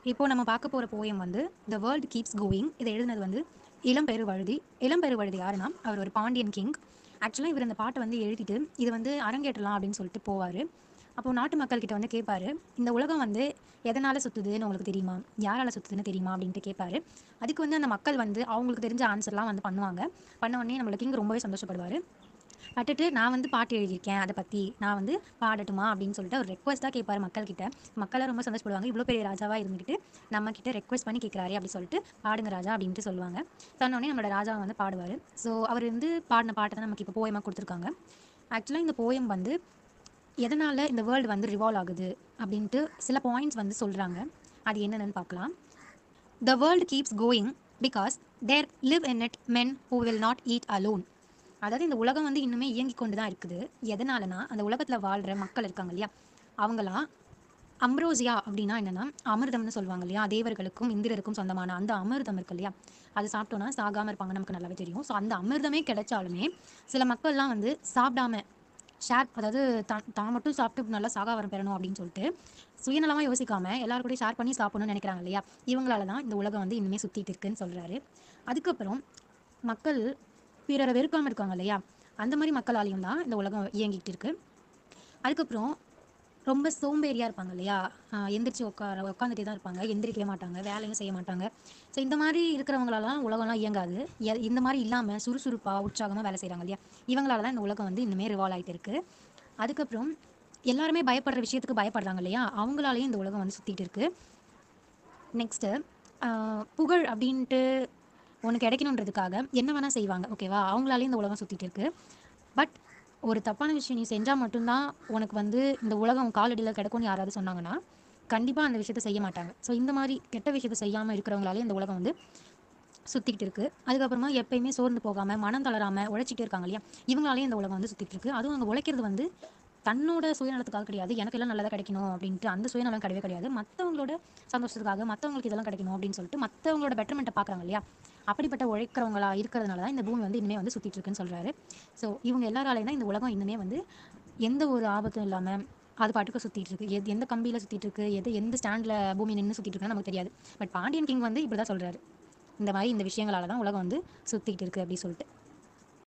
இப்போ நம்ம பார்க்க போகிற போயம் வந்து த வேர்ல்ட் கீப்ஸ் கோயிங் இதை எழுதினது வந்து இளம்பெரு வழுதி இளம்பெரு வழுதி யாருன்னா அவர் ஒரு பாண்டியன் கிங் ஆக்சுவலாக இவர் இந்த பாட்டை வந்து எழுதிட்டு இது வந்து அரங்கேற்றலாம் அப்படின்னு சொல்லிட்டு போவார் அப்போது நாட்டு மக்கள்கிட்ட வந்து கேட்பாரு இந்த உலகம் வந்து எதனால் சுற்றுதுன்னு உங்களுக்கு தெரியுமா யாரால் சுற்றுதுன்னு தெரியுமா அப்படின்ட்டு கேட்பாரு அதுக்கு வந்து அந்த மக்கள் வந்து அவங்களுக்கு தெரிஞ்ச ஆன்சர்லாம் வந்து பண்ணுவாங்க பண்ண உடனே நம்மள கிங் ரொம்பவே சந்தோஷப்படுவார் பட்டுட்டு நான் வந்து பாட்டு எழுதியிருக்கேன் அதை பற்றி நான் வந்து பாடட்டுமா அப்படின்னு சொல்லிட்டு ஒரு ரெக்வஸ்ட்டாக கேட்பார் மக்கள்கிட்ட மக்களாக ரொம்ப சந்தோஷப்படுவாங்க இவ்வளோ பெரிய ராஜாவாக இருந்துக்கிட்டு நம்ம கிட்ட ரெக்வஸ்ட் பண்ணி கேட்குறாரு அப்படி சொல்லிட்டு பாடுங்க ராஜா அப்படின்ட்டு சொல்லுவாங்க சொன்னோடனே நம்மளோட ராஜா வந்து பாடுவார் ஸோ அவர் வந்து பாடின பாட்டை தான் நமக்கு இப்போ போயமாக கொடுத்துருக்காங்க ஆக்சுவலாக இந்த போயம் வந்து எதனால் இந்த வேர்ல்டு வந்து ரிவால்வ் ஆகுது அப்படின்ட்டு சில பாயிண்ட்ஸ் வந்து சொல்கிறாங்க அது என்னென்னு பார்க்கலாம் the world keeps going because there live in it men who will not eat alone அதாவது இந்த உலகம் வந்து இன்னுமே இயங்கி கொண்டு தான் இருக்குது எதனாலனா அந்த உலகத்தில் வாழ்கிற மக்கள் இருக்காங்க இல்லையா அவங்களாம் அம்ரோசியா அப்படின்னா என்னென்னா அமிர்தம்னு சொல்லுவாங்க இல்லையா தேவர்களுக்கும் இந்திரருக்கும் சொந்தமான அந்த அமிர்தம் இருக்கு இல்லையா அது சாப்பிட்டோன்னா சாகாமல் இருப்பாங்க நமக்கு நல்லாவே தெரியும் ஸோ அந்த அமிர்தமே கிடைச்சாலுமே சில மக்கள்லாம் வந்து சாப்பிடாம ஷேர் அதாவது தான் தான் மட்டும் சாப்பிட்டு நல்லா சாகா வரம் பெறணும் அப்படின்னு சொல்லிட்டு சுயநலமாக யோசிக்காமல் எல்லாரும் கூட ஷேர் பண்ணி சாப்பிடணும்னு நினைக்கிறாங்க இல்லையா இவங்களால தான் இந்த உலகம் வந்து இன்னுமே சுற்றிட்டு இருக்குன்னு சொல்கிறாரு அதுக்கப்புறம் மக்கள் பிறரை வெறுக்காமல் இருக்காங்க இல்லையா அந்த மாதிரி மக்களாலையும் தான் இந்த உலகம் இயங்கிட்டு இருக்கு அதுக்கப்புறம் ரொம்ப சோம்பேறியாக இருப்பாங்க இல்லையா ஆஹ் எந்திரிச்சு உட்கார உட்காந்துட்டே தான் இருப்பாங்க எந்திரிக்கவே மாட்டாங்க வேலையும் செய்ய மாட்டாங்க ஸோ இந்த மாதிரி இருக்கிறவங்களாலாம் உலகம்லாம் இயங்காது எ- இந்த மாதிரி இல்லாமல் சுறுசுறுப்பாக உற்சாகமாக வேலை செய்கிறாங்க இல்லையா இவங்களால தான் இந்த உலகம் வந்து இன்னுமே ரிவால்வ் ஆகிட்டு இருக்கு அதுக்கப்புறம் எல்லாருமே பயப்படுற விஷயத்துக்கு பயப்படுறாங்க இல்லையா அவங்களாலையும் இந்த உலகம் வந்து சுற்றிட்டு இருக்கு நெக்ஸ்ட்டு புகழ் அப்படின்ட்டு ஒன்று கிடைக்கணுன்றதுக்காக என்ன வேணால் செய்வாங்க ஓகேவா அவங்களாலேயும் இந்த உலகம் சுற்றிட்டு இருக்கு பட் ஒரு தப்பான விஷயம் நீ செஞ்சால் மட்டும்தான் உனக்கு வந்து இந்த உலகம் உன் காலடியில் கிடைக்கும்னு யாராவது சொன்னாங்கன்னா கண்டிப்பாக அந்த விஷயத்த செய்ய மாட்டாங்க ஸோ இந்த மாதிரி கெட்ட விஷயத்த செய்யாமல் இருக்கிறவங்களாலே இந்த உலகம் வந்து சுற்றிக்கிட்டு இருக்கு அதுக்கப்புறமா எப்பயுமே சோர்ந்து போகாமல் மனம் தளராமல் உழைச்சிட்டே இருக்காங்க இல்லையா இவங்களாலேயும் இந்த உலகம் வந்து சுற்றிட்டு இருக்கு அதுவும் அவங்க உழைக்கிறது வந்து தன்னோட சுயநலத்துக்காக கிடையாது எனக்கு எல்லாம் நல்லதாக கிடைக்கணும் அப்படின்ட்டு அந்த சுயநலம் கிடையவே கிடையாது மற்றவங்களோட சந்தோஷத்துக்காக மற்றவங்களுக்கு இதெல்லாம் கிடைக்கணும் அப்படின்னு சொல்லிட்டு மற்றவங்களோட பெட்டர்மெண்ட்டை பார்க்குறாங்க இல்லையா அப்படிப்பட்ட உழைக்கிறவங்களா இருக்கிறதுனால தான் இந்த பூமி வந்து இனிமே வந்து சுற்றிட்டு இருக்குன்னு சொல்கிறாரு ஸோ இவங்க எல்லாராலையும் தான் இந்த உலகம் இன்னுமே வந்து எந்த ஒரு ஆபத்தும் இல்லாமல் அது பாட்டுக்கு சுற்றிட்டு இருக்கு எது எந்த கம்பியில் சுற்றிட்டு இருக்கு எது எந்த ஸ்டாண்டில் பூமி நின்று சுற்றிட்டு இருக்குன்னு நமக்கு தெரியாது பட் பாண்டியன் கிங் வந்து இப்படி தான் சொல்கிறாரு இந்த மாதிரி இந்த விஷயங்களால தான் உலகம் வந்து சுற்றிட்டு இருக்கு அப்படி சொல்லிட்டு